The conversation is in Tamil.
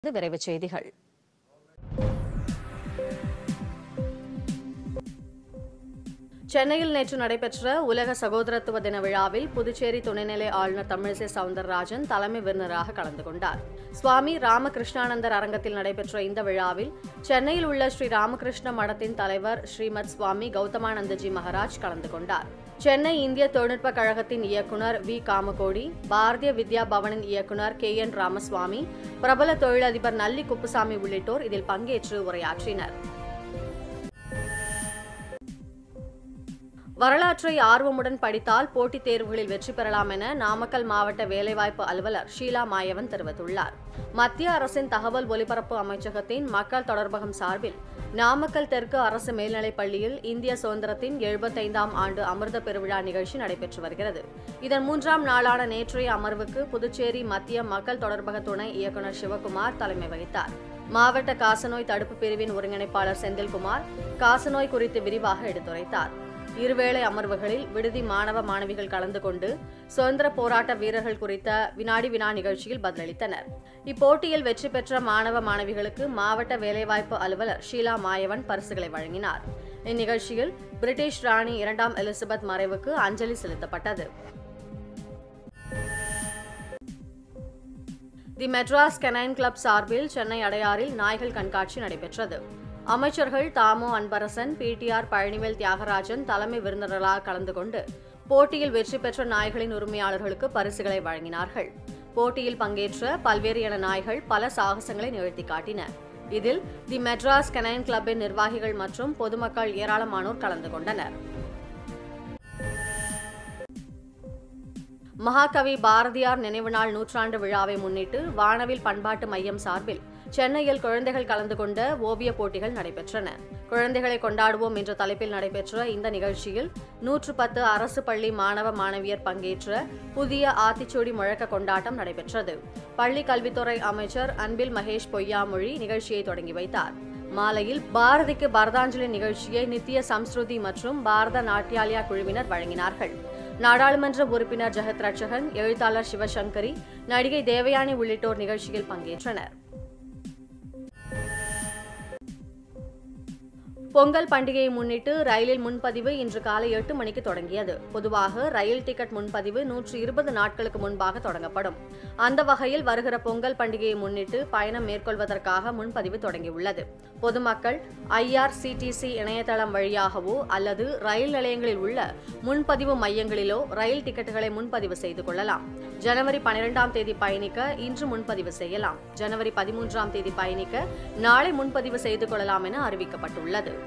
விரைவுச் செய்திகள் சென்னையில் நேற்று நடைபெற்ற உலக சகோதரத்துவ தின விழாவில் புதுச்சேரி துணைநிலை ஆளுநர் தமிழிசை சவுந்தரராஜன் தலைமை விருந்தினராக கலந்து கொண்டார் சுவாமி ராமகிருஷ்ணானந்தர் அரங்கத்தில் நடைபெற்ற இந்த விழாவில் சென்னையில் உள்ள ஸ்ரீ ராமகிருஷ்ண மடத்தின் தலைவர் ஸ்ரீமத் சுவாமி கௌதமானந்தஜி மகராஜ் கலந்து கொண்டார் சென்னை இந்திய தொழில்நுட்ப கழகத்தின் இயக்குனர் வி காமகோடி பாரதிய வித்யா பவனின் இயக்குனர் கே என் ராமசுவாமி பிரபல தொழிலதிபர் நல்லி குப்புசாமி உள்ளிட்டோர் இதில் பங்கேற்று உரையாற்றினர் வரலாற்றை ஆர்வமுடன் படித்தால் போட்டித் தேர்வுகளில் வெற்றி பெறலாம் என நாமக்கல் மாவட்ட வேலைவாய்ப்பு அலுவலர் ஷீலா மாயவன் தெரிவித்துள்ளார் மத்திய அரசின் தகவல் ஒலிபரப்பு அமைச்சகத்தின் மக்கள் தொடர்பகம் சார்பில் நாமக்கல் தெற்கு அரசு மேல்நிலைப் பள்ளியில் இந்திய சுதந்திரத்தின் எழுபத்தைந்தாம் ஆண்டு அமிர்த பெருவிழா நிகழ்ச்சி நடைபெற்று வருகிறது இதன் மூன்றாம் நாளான நேற்றைய அமர்வுக்கு புதுச்சேரி மத்திய மக்கள் தொடர்பக துணை இயக்குநர் சிவகுமார் தலைமை வகித்தார் மாவட்ட காசநோய் தடுப்பு பிரிவின் ஒருங்கிணைப்பாளர் செந்தில்குமார் காசநோய் குறித்து விரிவாக எடுத்துரைத்தார் இருவேளை அமர்வுகளில் விடுதி மாணவ மாணவிகள் கலந்து கொண்டு சுதந்திர போராட்ட வீரர்கள் குறித்த வினாடி வினா நிகழ்ச்சியில் பதிலளித்தனர் இப்போட்டியில் வெற்றி பெற்ற மாணவ மாணவிகளுக்கு மாவட்ட வேலைவாய்ப்பு அலுவலர் ஷீலா மாயவன் பரிசுகளை வழங்கினார் இந்நிகழ்ச்சியில் பிரிட்டிஷ் ராணி இரண்டாம் எலிசபெத் மறைவுக்கு அஞ்சலி செலுத்தப்பட்டது தி மெட்ராஸ் கெனைன் கிளப் சார்பில் சென்னை அடையாறில் நாய்கள் கண்காட்சி நடைபெற்றது அமைச்சர்கள் தாமோ அன்பரசன் பிடிஆர் பழனிவேல் தியாகராஜன் தலைமை விருந்தினர்களாக கலந்து கொண்டு போட்டியில் வெற்றி பெற்ற நாய்களின் உரிமையாளர்களுக்கு பரிசுகளை வழங்கினார்கள் போட்டியில் பங்கேற்ற பல்வேறு இன நாய்கள் பல சாகசங்களை நிகழ்த்தி காட்டின இதில் தி மெட்ராஸ் கெனைன் கிளப்பின் நிர்வாகிகள் மற்றும் பொதுமக்கள் ஏராளமானோர் கலந்து கொண்டனர் மகாகவி பாரதியார் நினைவு நாள் நூற்றாண்டு விழாவை முன்னிட்டு வானவில் பண்பாட்டு மையம் சார்பில் சென்னையில் குழந்தைகள் கலந்து கொண்ட ஓவியப் போட்டிகள் நடைபெற்றன குழந்தைகளை கொண்டாடுவோம் என்ற தலைப்பில் நடைபெற்ற இந்த நிகழ்ச்சியில் நூற்று பத்து அரசு பள்ளி மாணவ மாணவியர் பங்கேற்ற புதிய ஆத்திச்சூடி முழக்க கொண்டாட்டம் நடைபெற்றது பள்ளி கல்வித்துறை அமைச்சர் அன்பில் மகேஷ் பொய்யாமொழி நிகழ்ச்சியை தொடங்கி வைத்தார் மாலையில் பாரதிக்கு பரதாஞ்சலி நிகழ்ச்சியை நித்திய சம்ஸ்ருதி மற்றும் பாரத நாட்டியாலயா குழுவினர் வழங்கினார்கள் நாடாளுமன்ற உறுப்பினர் ஜெகத் ரட்சகன் எழுத்தாளர் சிவசங்கரி நடிகை தேவயானி உள்ளிட்டோர் நிகழ்ச்சியில் பங்கேற்றனர் பொங்கல் பண்டிகையை முன்னிட்டு ரயிலில் முன்பதிவு இன்று காலை எட்டு மணிக்கு தொடங்கியது பொதுவாக ரயில் டிக்கெட் முன்பதிவு நூற்று இருபது நாட்களுக்கு முன்பாக தொடங்கப்படும் அந்த வகையில் வருகிற பொங்கல் பண்டிகையை முன்னிட்டு பயணம் மேற்கொள்வதற்காக முன்பதிவு தொடங்கியுள்ளது பொதுமக்கள் ஐஆர்சிடிசி இணையதளம் வழியாகவோ அல்லது ரயில் நிலையங்களில் உள்ள முன்பதிவு மையங்களிலோ ரயில் டிக்கெட்டுகளை முன்பதிவு செய்து கொள்ளலாம் ஜனவரி பனிரெண்டாம் தேதி பயணிக்க இன்று முன்பதிவு செய்யலாம் ஜனவரி பதிமூன்றாம் தேதி பயணிக்க நாளை முன்பதிவு செய்து கொள்ளலாம் என அறிவிக்கப்பட்டுள்ளது